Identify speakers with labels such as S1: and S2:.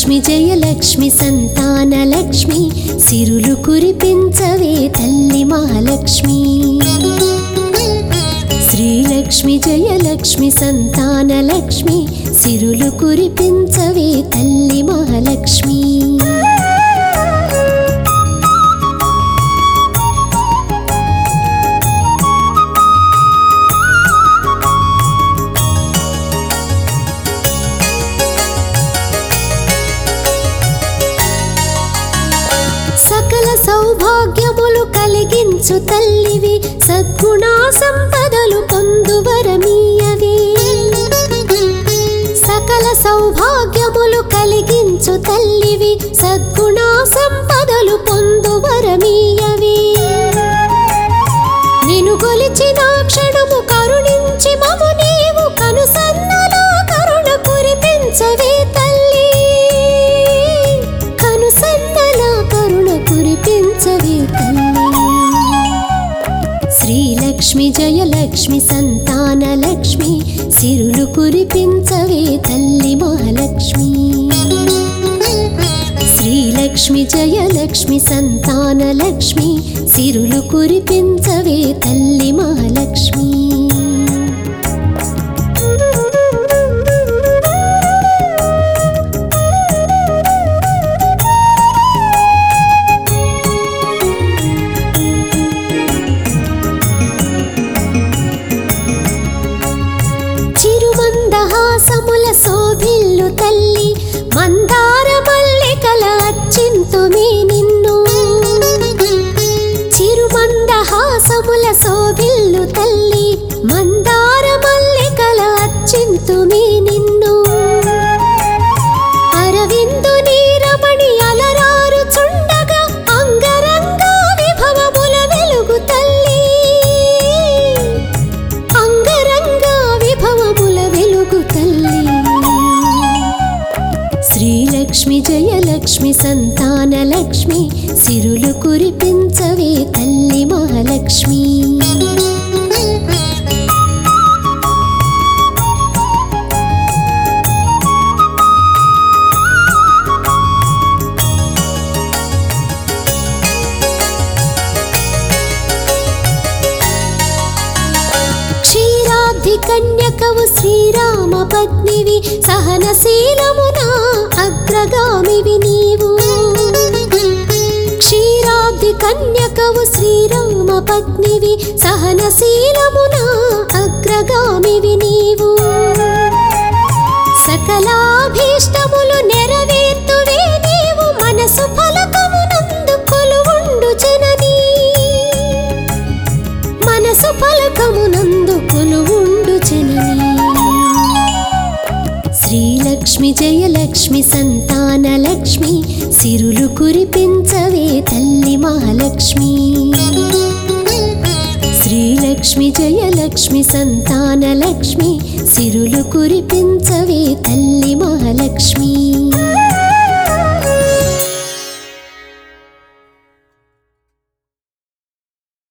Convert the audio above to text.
S1: శ్రీలక్ష్మి జయలక్ష్మి సంతాన లక్ష్మి సిరులు కురిపించవే తల్లి మహాలక్ష్మి శ్రీలక్ష్మి జయలక్ష్మి సంతాన లక్ష్మి సిరులు కురిపించవే తల్లి మహాలక్ష్మి సకల సౌభాగ్యములు కలిగించు తల్లివి సద్గుణ సంపదలు పొందువరమీయవి సకల సౌభాగ్యములు కలిగించు తల్లివి సద్గుణ సంపదలు పొందువరమీయవి నిను కొలిచిన క్షణము కరుణించి మము నీవు కనుసన్నలా కరుణ కురిపించవే తల్లి కనుసన్నలా కరుణ కురిపించవే తల్లి శ్రీలక్ష్మి జయలక్ష్మి సంతాన లక్ష్మి సిరులు కురిపించవే తల్లి మహాలక్ష్మి శ్రీలక్ష్మి జయలక్ష్మి సంతాన లక్ష్మి సిరులు కురిపించవే తల్లి మహాలక్ష్మి చిరుమందహాసముల శోభిల్లు తల్లి మందార మల్లికల అచ్చింతుమి నిన్ను చిరుమందహాసముల శోభిల్లు తల్లి మందార మల్లికల అచ్చింతుమి నిన్ను అరవిందు నీరమణి అలరారు చుండగా అంగరంగ విభవముల వెలుగు తల్లి అంగరంగ విభవముల వెలుగు తల్లి శ్రీలక్ష్మి జయలక్ష్మి సంతాన లక్ష్మి సిరులు కురిపించవే తల్లి మహాలక్ష్మి క్షీరాబ్ధి కన్యకవు శ్రీరామ పత్నివి సహనశీలమున అగ్రగామివి నీవు క్షీరాబ్ధి కన్యకవు శ్రీరామ పత్నివి సహనశీలమున అగ్రగామివి నీవు సకలాభీష్టములు నెరవేర్తువే నీవు మనసు ఫలకమునందు కొలువుండు జననీ మనసు ఫలకమునందు కొలువుండు జననీ శ్రీలక్ష్మి జయలక్ష్మి సంతాన లక్ష్మి సిరులు కురిపించవే తల్లి మహాలక్ష్మి శ్రీలక్ష్మి జయలక్ష్మి సంతాన లక్ష్మి సిరులు కురిపించవే తల్లి మహాలక్ష్మి